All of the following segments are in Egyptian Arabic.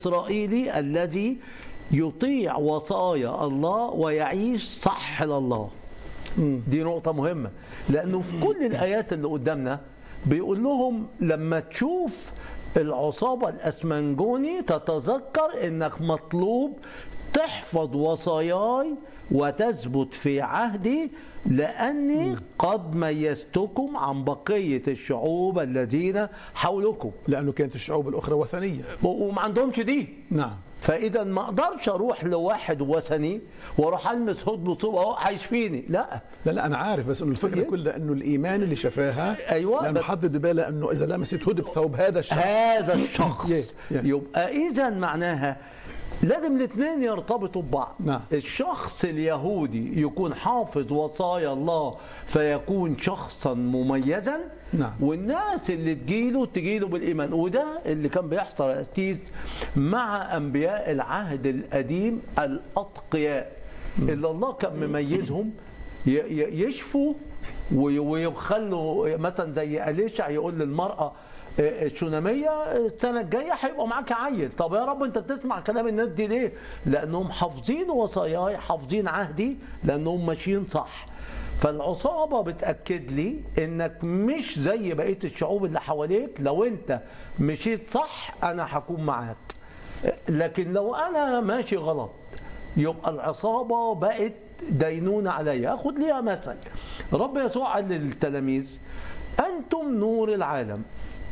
الإسرائيلي الذي يطيع وصايا الله ويعيش صح لله دي نقطة مهمة لأنه في كل الآيات اللي قدامنا بيقول لهم لما تشوف العصابة الأسمنجوني تتذكر إنك مطلوب تحفظ وصاياي وتثبت في عهدي لأني قد ميزتكم عن بقية الشعوب الذين حولكم لانه كانت الشعوب الاخرى وثنيه وما عندهمش دي نعم فاذا ما اقدرش اروح لواحد وثني واروح المس هود بطوبه اهو هيشفيني لا لا لا انا عارف بس انه الفكره إيه؟ كلها انه الايمان اللي شفاها أيوة، لانه بس- حدد باله انه اذا لمست هود بثوب هذا الشخص هذا الشخص يه- يه. يبقى اذا معناها لازم الاثنين يرتبطوا ببعض نعم. الشخص اليهودي يكون حافظ وصايا الله فيكون شخصا مميزا نعم. والناس اللي تجيله تجيله بالايمان وده اللي كان بيحصل يا أستيذ مع انبياء العهد القديم الاتقياء اللي الله كان مميزهم ي- ي- يشفوا وي- ويخلوا مثلا زي اليشع يقول للمراه آه، الشوناميه السنه الجايه هيبقى معاك عيل طب يا رب انت بتسمع كلام الناس دي ليه لانهم حافظين وصاياي حافظين عهدي لانهم ماشيين صح فالعصابه بتاكد لي انك مش زي بقيه الشعوب اللي حواليك لو انت مشيت صح انا هكون معاك لكن لو انا ماشي غلط يبقى العصابه بقت دينونه عليا اخد ليها مثل رب يسوع قال للتلاميذ انتم نور العالم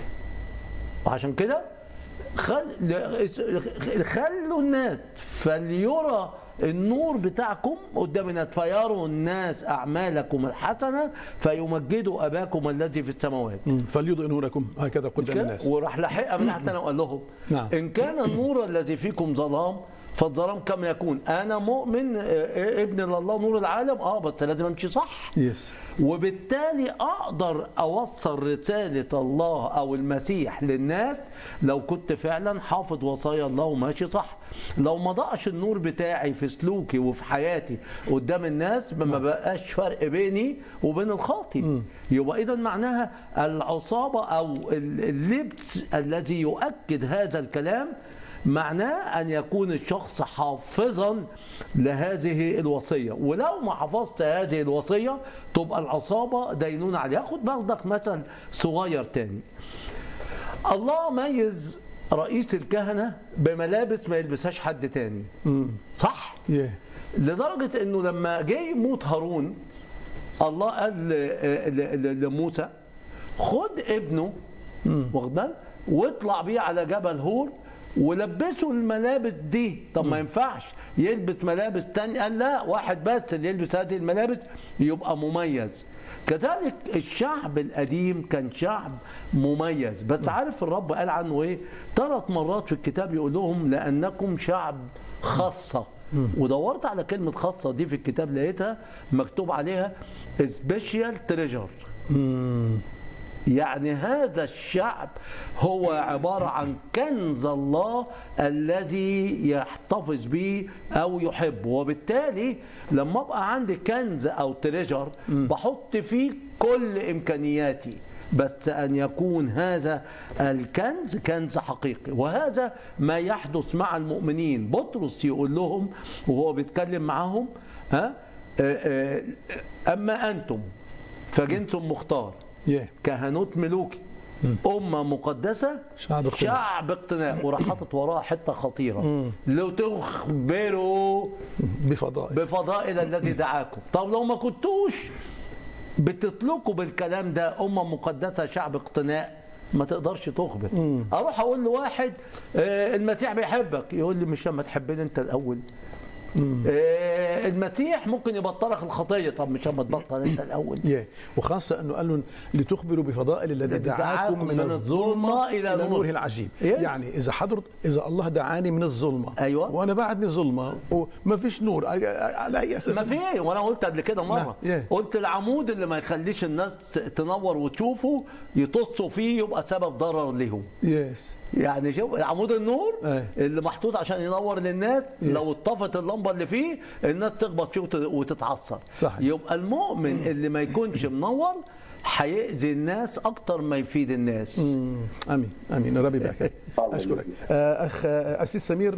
وعشان كده خل... خلوا الناس فليرى النور بتاعكم قدام الناس فيروا الناس اعمالكم الحسنه فيمجدوا اباكم الذي في السماوات فليضئ نوركم هكذا قدام الناس وراح لحقها من تحت وقال لهم نعم. ان كان النور الذي فيكم ظلام فالظلام كم يكون انا مؤمن آه، آه، ابن الله نور العالم اه بس لازم امشي صح يس وبالتالي اقدر اوصل رساله الله او المسيح للناس لو كنت فعلا حافظ وصايا الله وماشي صح لو ما ضاعش النور بتاعي في سلوكي وفي حياتي قدام الناس ما بقاش فرق بيني وبين الخاطي يبقى اذا معناها العصابه او ال- اللبس الذي يؤكد هذا الكلام معناه أن يكون الشخص حافظا لهذه الوصية ولو ما حفظت هذه الوصية تبقى العصابة دينون عليها خد برضك مثل صغير تاني الله ميز رئيس الكهنة بملابس ما يلبسهاش حد تاني صح؟ يه لدرجة انه لما جه يموت هارون الله قال ل- ل- ل- لموسى خد ابنه واخد بالك؟ واطلع بيه على جبل هور ولبسه الملابس دي طب ما ينفعش يلبس ملابس تانية قال لا واحد بس اللي يلبس هذه الملابس يبقى مميز كذلك الشعب القديم كان شعب مميز بس عارف الرب قال عنه ايه ثلاث مرات في الكتاب يقول لهم لانكم شعب خاصه ودورت على كلمه خاصه دي في الكتاب لقيتها مكتوب عليها سبيشال تريجر يعني هذا الشعب هو عبارة عن كنز الله الذي يحتفظ به أو يحبه وبالتالي لما أبقى عندي كنز أو تريجر بحط فيه كل إمكانياتي بس أن يكون هذا الكنز كنز حقيقي وهذا ما يحدث مع المؤمنين بطرس يقول لهم وهو بيتكلم معهم ها آه، آه، أما أنتم فجنس مختار يه كهنوت ملوكي أمة مقدسة شعب اقتناء. شعب اقتناء وراح حاطط وراها حتة خطيرة لو تخبروا بفضائل بفضائل الذي دعاكم طب لو ما كنتوش بتطلقوا بالكلام ده أمة مقدسة شعب اقتناء ما تقدرش تخبر اروح اقول لواحد آه، المسيح بيحبك يقول لي مش لما تحبني انت الاول آه، المسيح ممكن يبطلك الخطيه طب مش لما تبطل انت الاول يه وخاصة أنه قال لهم لتخبروا بفضائل الذي الذي دعاكم من الظلمة إلى نوره العجيب Yes. يعني إذا حضرت إذا الله دعاني من الظلمة أيوة. وأنا بعدني ظلمة وما فيش نور أي- على أي أساس ما في وانا قلت قبل كده مره نعم. Yeah. قلت العمود اللي ما يخليش الناس تنور وتشوفه يطصوا فيه يبقى سبب ضرر ليهم يس يعني شوف عمود النور أي. اللي محطوط عشان ينور للناس لو اتطفت اللمبه اللي فيه الناس تخبط فيه وت- وتتعصر صحيح. يبقى المؤمن اللي ما يكونش منور هيأذي الناس اكتر ما يفيد الناس امين امين ربي يبارك اشكرك آه، اخ آه، اسيس سمير